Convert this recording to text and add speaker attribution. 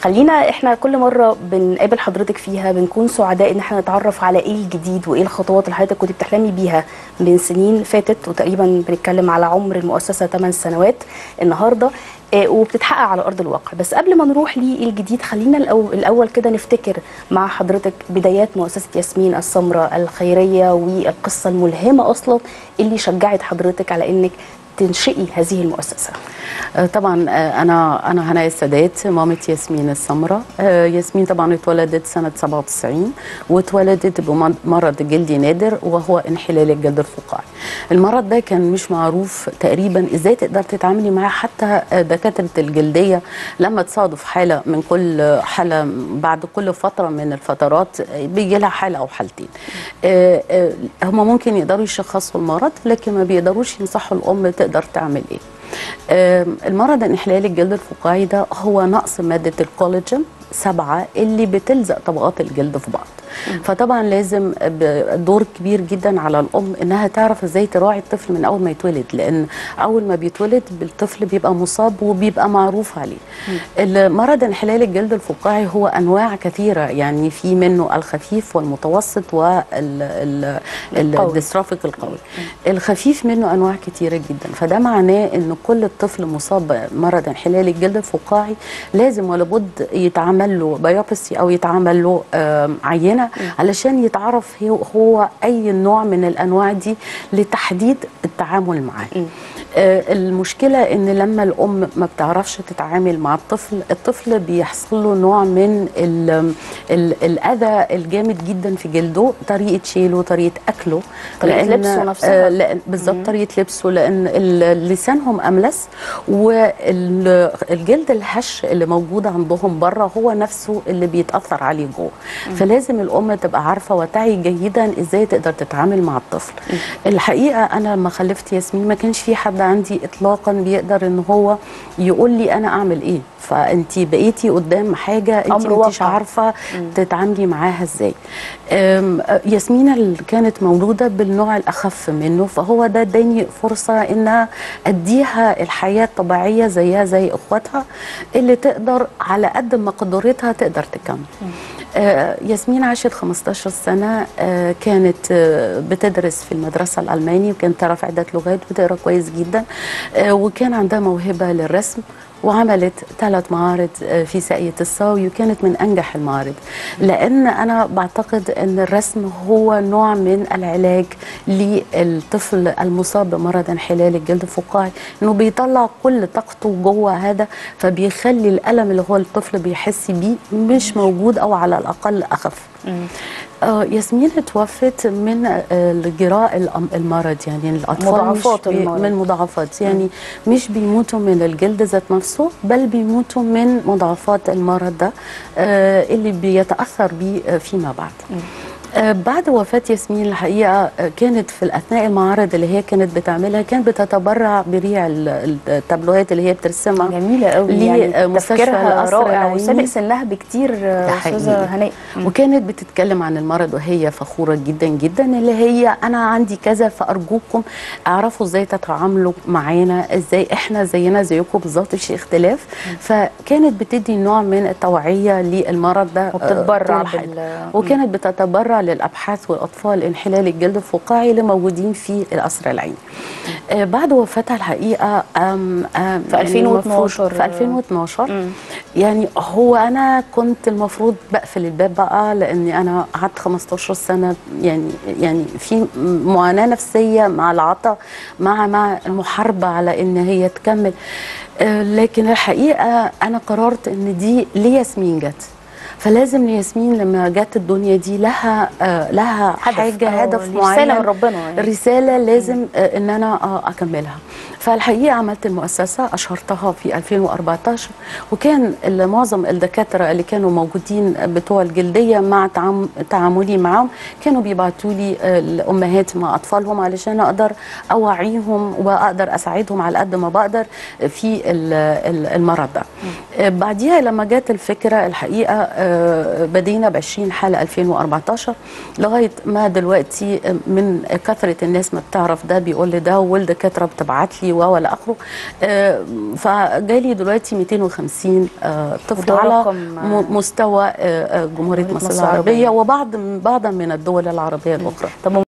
Speaker 1: خلينا احنا كل مره بنقابل حضرتك فيها بنكون سعداء ان احنا نتعرف على ايه الجديد وايه الخطوات اللي حضرتك كنت بتحلمي بيها من سنين فاتت وتقريبا بنتكلم على عمر المؤسسه 8 سنوات النهارده آه، وبتتحقق على ارض الواقع بس قبل ما نروح للجديد خلينا الأول, الاول كده نفتكر مع حضرتك بدايات مؤسسه ياسمين السمراء الخيريه والقصه الملهمه اصلا اللي شجعت حضرتك على انك تنشئي هذه المؤسسه
Speaker 2: آه، طبعا آه، انا انا هناء السادات مامة ياسمين السمراء آه، ياسمين طبعا اتولدت سنه 97 واتولدت بمرض جلدي نادر وهو انحلال الجلد الفقاعي المرض ده كان مش معروف تقريبا ازاي تقدر تتعاملي معاه حتى آه، دكاتره الجلديه لما تصادف حاله من كل حاله بعد كل فتره من الفترات آه، بيجي لها حاله او حالتين آه، آه، هم ممكن يقدروا يشخصوا المرض لكن ما بيقدروش ينصحوا الام تقدر تعمل ايه آم، المرض انحلال الجلد الفقاعي ده هو نقص مادة الكولاجين سبعة اللي بتلزق طبقات الجلد في بعض فطبعا لازم ب- دور كبير جدا على الام انها تعرف ازاي تراعي الطفل من اول ما يتولد لان اول ما بيتولد الطفل بيبقى مصاب وبيبقى معروف عليه المرض انحلال الجلد الفقاعي هو انواع كثيره يعني في منه الخفيف والمتوسط
Speaker 1: القوي.
Speaker 2: والديستروفيك القوي الخفيف منه انواع كتيره جدا فده معناه ان كل طفل مصاب بمرض انحلال الجلد الفقاعي لازم ولابد يتعمل له بايوبسي او يتعمل له آم، عينه علشان يتعرف هو- هو اي نوع من الانواع دي لتحديد التعامل معاه آه، المشكله ان لما الام ما بتعرفش تتعامل مع الطفل الطفل بيحصل له نوع من ال ال الاذى الجامد جدا في جلده طريقه شيله طريقه اكله
Speaker 1: طريقة
Speaker 2: لأن-
Speaker 1: لبسه نفسها.
Speaker 2: آه، لأن بالظبط طريقه لبسه لان ال- لسانهم املس والجلد الهش اللي موجود عندهم بره هو نفسه اللي بيتاثر عليه جوه فلازم الام تبقى عارفه وتعي جيدا ازاي تقدر تتعامل مع الطفل الحقيقه انا لما خلفت ياسمين ما كانش في حد عندي اطلاقا بيقدر ان هو يقول لي انا اعمل ايه فانت بقيتي قدام حاجه انت
Speaker 1: أمر
Speaker 2: ما انتش
Speaker 1: واقع.
Speaker 2: عارفه تتعاملي معاها ازاي أم، ياسمين اللي كانت مولوده بالنوع الاخف منه فهو ده اداني فرصه ان اديها الحياه الطبيعيه زيها زي اخواتها اللي تقدر على قد ما قدرتها تقدر تكمل آه، ياسمين عاشت 15 سنة آه، كانت آه، بتدرس في المدرسة الألماني وكانت تعرف عدة لغات وتقرأ كويس جدا آه، وكان عندها موهبة للرسم وعملت ثلاث معارض آه، في ساقية الصاوي وكانت من أنجح المعارض لأن أنا بعتقد أن الرسم هو نوع من العلاج للطفل المصاب بمرض انحلال الجلد الفقاعي أنه بيطلع كل طاقته جوه هذا فبيخلي الألم اللي هو الطفل بيحس بيه مش موجود أو على الأقل أخف آه ياسمين اتوفت من آه، جراء الأم- المرض يعني الاطفال
Speaker 1: مضاعفات
Speaker 2: مش بي
Speaker 1: المرض.
Speaker 2: من مضاعفات يعني مش بيموتوا من الجلد ذات نفسه بل بيموتوا من مضاعفات المرض ده آه اللي بيتاثر بيه آه، فيما بعد آه، بعد وفاة ياسمين الحقيقة آه، كانت في أثناء المعارض اللي هي كانت بتعملها كانت بتتبرع بريع ال- التابلوهات اللي هي بترسمها
Speaker 1: جميله قوي
Speaker 2: ليه،
Speaker 1: يعني
Speaker 2: آه، مستشفى
Speaker 1: تفكيرها
Speaker 2: القصر
Speaker 1: رائع
Speaker 2: العيني.
Speaker 1: وسابق سنها بكتير آه،
Speaker 2: ده
Speaker 1: استاذه
Speaker 2: حقيقي.
Speaker 1: هناء
Speaker 2: وكانت بتتكلم عن المرض وهي فخورة جدا جدا اللي هي أنا عندي كذا فأرجوكم اعرفوا ازاي تتعاملوا معانا ازاي احنا زينا زيكم بالظبط مش اختلاف فكانت بتدي نوع من التوعية للمرض ده آه،
Speaker 1: وبتتبرع
Speaker 2: طول حياتها.
Speaker 1: بال
Speaker 2: وكانت بتتبرع للابحاث والاطفال انحلال الجلد الفقاعي اللي موجودين في القصر العيني. آه، بعد وفاتها الحقيقه آم آم
Speaker 1: في 2012
Speaker 2: المفروض- في 2012
Speaker 1: مم.
Speaker 2: يعني هو انا كنت المفروض بقفل الباب بقى لاني انا قعدت 15 سنه يعني يعني في معاناه نفسيه مع العطا مع مع المحاربه على ان هي تكمل آه، لكن الحقيقه انا قررت ان دي لياسمين جت فلازم ياسمين لما جت الدنيا دي لها آه لها
Speaker 1: هدف،
Speaker 2: حاجه
Speaker 1: آه،
Speaker 2: هدف
Speaker 1: رسالة
Speaker 2: معين
Speaker 1: من ربنا يعني.
Speaker 2: الرساله لازم آه ان انا آه اكملها فالحقيقه عملت المؤسسه اشهرتها في 2014 وكان ال- معظم الدكاتره اللي كانوا موجودين بتوع الجلديه مع تعام- تعاملي معهم كانوا بيبعتوا لي آه، الامهات مع اطفالهم علشان اقدر اوعيهم واقدر اساعدهم على قد ما بقدر في ال- ال- المرض ده آه، بعديها لما جت الفكره الحقيقه آه، بدينا ب 20 حاله 2014 لغايه ما دلوقتي من كثره الناس ما بتعرف ده بيقول لي ده والدكاتره بتبعت لي ولا اخره آه، فجالي دلوقتي 250 آه، طفل
Speaker 1: وده
Speaker 2: على
Speaker 1: رقم،
Speaker 2: م- مستوى آه، آه، جمهوريه
Speaker 1: جمهورية
Speaker 2: مصر
Speaker 1: مصر
Speaker 2: العربيه
Speaker 1: العربية.
Speaker 2: وبعض بعضا من الدول العربيه الاخرى
Speaker 1: طب